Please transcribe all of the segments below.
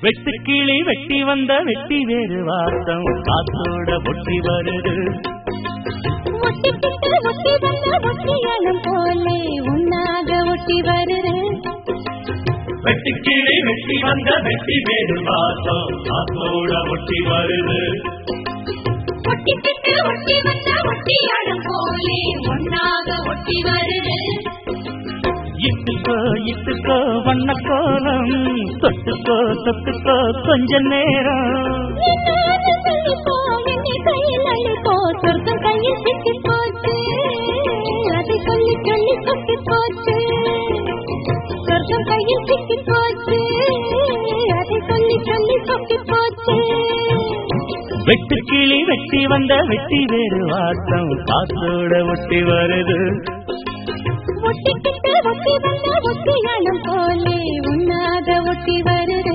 வெட்டுக்கிளி வெட்டி வந்த வெட்டி வேறு வாசம் காத்தோட ஒட்டி வருது ஒட்டிக்கிட்டு ஒட்டி வந்த ஒட்டியானம் போலே உன்னாக ஒட்டி வருது வெட்டுக்கிளி வெட்டி வந்த வெட்டி வேறு வாசம் காத்தோட ஒட்டி வருது ஒட்டிக்கிட்டு ஒட்டி வந்த ஒட்டியானம் போலே உன்னாக ஒட்டி வருது இட்டுக்கோ இட்டுக்கோ வண்ண கோலம் தொட்டுக்கோ தொட்டுக்கோ கொஞ்ச நேரம் என்னான்னு சொல்லிப்போ, என்னை கையில் அள்ளிப்போ, சொர்க்கம் கையில் சிக்கிப் போச்சு. அதை சொல்லி சொல்லி சொக்கிப் போச்சு. சொர்க்கம் கையில் சிக்கிப் போச்சு. அதை சொல்லி சொல்லி சொக்கிப் போச்சு. வெட்டுக்கிளி வெட்டி வந்த வெட்டி வேறு வாசம் காத்தோட ஒட்டி வருது ஒட்டிக்கிட்டு ஒட்டி வந்த ஒட்டியானம் போலே உன்னாக ஒட்டி வருது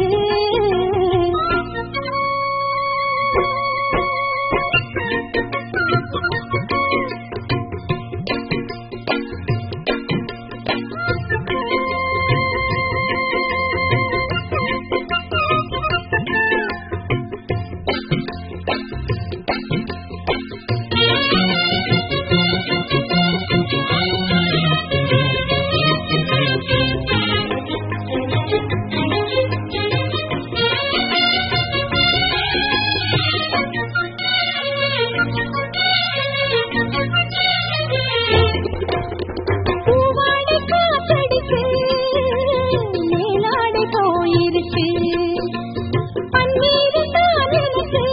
பூவாடை காத்தடிச்சு, மேலாடை போயிருச்சு. பன்னீர் தான் எனக்கு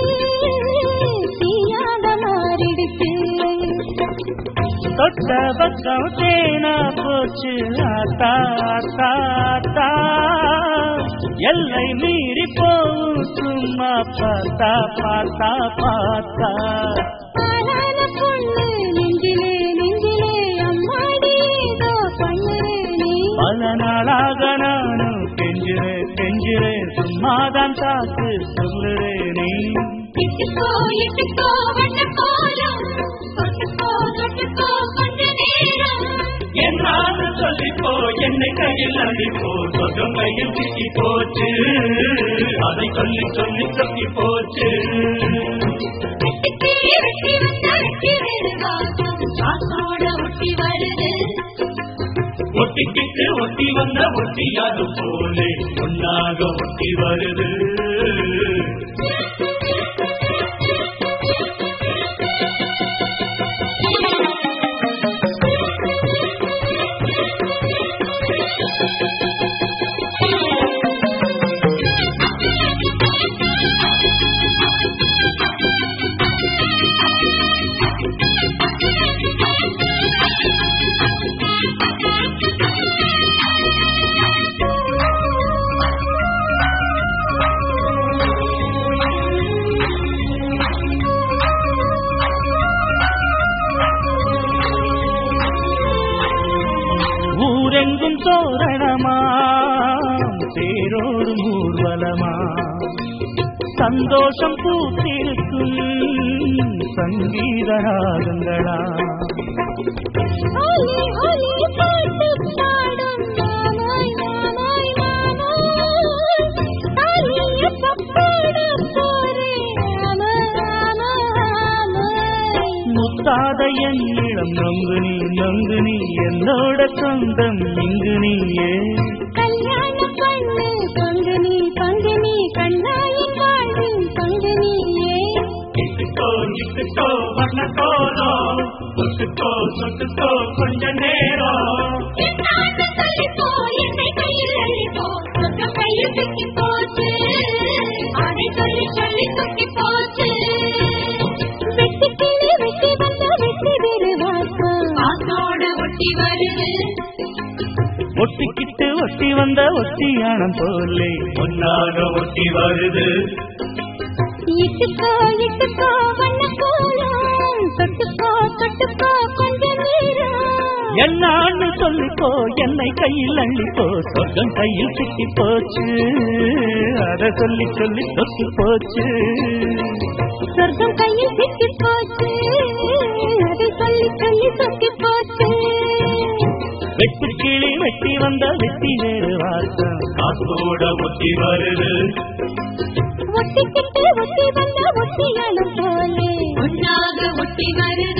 தீயாக மாறிடுச்சு. தொட்ட பக்கம் தேனா போச்சு ஆத்தா ஆத்தா ஆத்தா எல்லை மீறி போகும் சும்மா பார்த்தா பார்த்தா பார்த்தா ஆளான பொண்ணு நெஞ்சிலே நெஞ்சிலே அம்மாடி ஏதோ பண்ணுறே நீ பல நாளாக நானும் கெஞ்சுறே கெஞ்சுறே சும்மாதான் தாக்கு சொல்லுறே நீ இட்டுக்கோ இட்டுக்கோ வண்ண கோலம் தொட்டுக்கோ தொட்டுக்கோ கொஞ்ச நேரம் என்னான்னு சொல்லிப்போ என்னை கையில் அள்ளிப்போ சொகம் கையில் சிக்கி போச்சு அதை சொல்லி சொல்லி சொல்லி போச்சு வெட்டுக்கிளி வெட்டி வந்த வெட்டி வேறு வாசம் காத்தோட ஒட்டி வருது ஒட்டிக்கிட்டு ஒட்டி வந்த ஒட்டியாது போலே ஒன்னாக ஒட்டி வருது ஊரெங்கும் தோரணமா தேரோடு ஊர்வலமா சந்தோஷம் பூத்திருக்கும் சங்கீத ராகங்களா ஹோலி ஹோலி பாட்டு பாடும் மாமாய் மாமாய் மாமாய் தாலிய பப்பாட போரே ராம ராம ராமாய் முத்தாத என் இளம் நொங்கு நீ நொங்கு நீ என்னோட சொந்தம் இங்கு நீயே கல்யாண பண்ணு பங்கு நீ பங்கு நீ கண்ணாயின் வாழ்வின் பங்கு நீயே இட்டுக்கோ இட்டுக்கோ வண்ண கோலம் சொட்டுக்கோ சொட்டுக்கோ கொஞ்ச நேரம் என்னான்னு சொல்லிப்போ, என்னை கையில் அள்ளிப்போ, சொர்க்கம் கையில் சிக்கிப் போச்சு. அதை சொல்லி சொல்லி சொக்கிப் போச்சு. வெட்டுக்கிளி வெட்டி வந்த வெட்டி வேறு வாசம் ஆத்தோட ஒட்டி வருது ஒட்டிக்கிட்டு ஒட்டி வந்த ஒட்டியானம் போலே ஒன்னாக ஒட்டி வருது இட்டுக்கோ இட்டுக்கோ வண்ண கோலம் தொட்டுக்கோ தொட்டுக்கோ கொஞ்ச நேரம் என்னான்னு சொல்லிப்போ என்னை கையில் அள்ளிப்போ சொர்க்கம் கையில் சிக்கி போச்சு அத சொல்லி சொல்லி சொக்கி போச்சு சொர்க்கம் கையில் சிக்கி போச்சு அதை சொல்லி சொல்லி சொக்கி போச்சு வெட்டு கிளி வெட்டி வந்த வெட்டி வேறு வாசம் காத்தோட ஒட்டி வருது ஒட்டிக்கிட்டு ஒட்டி வந்த ஒட்டியாலும் போலே ஒன்னாக ஒட்டி வருத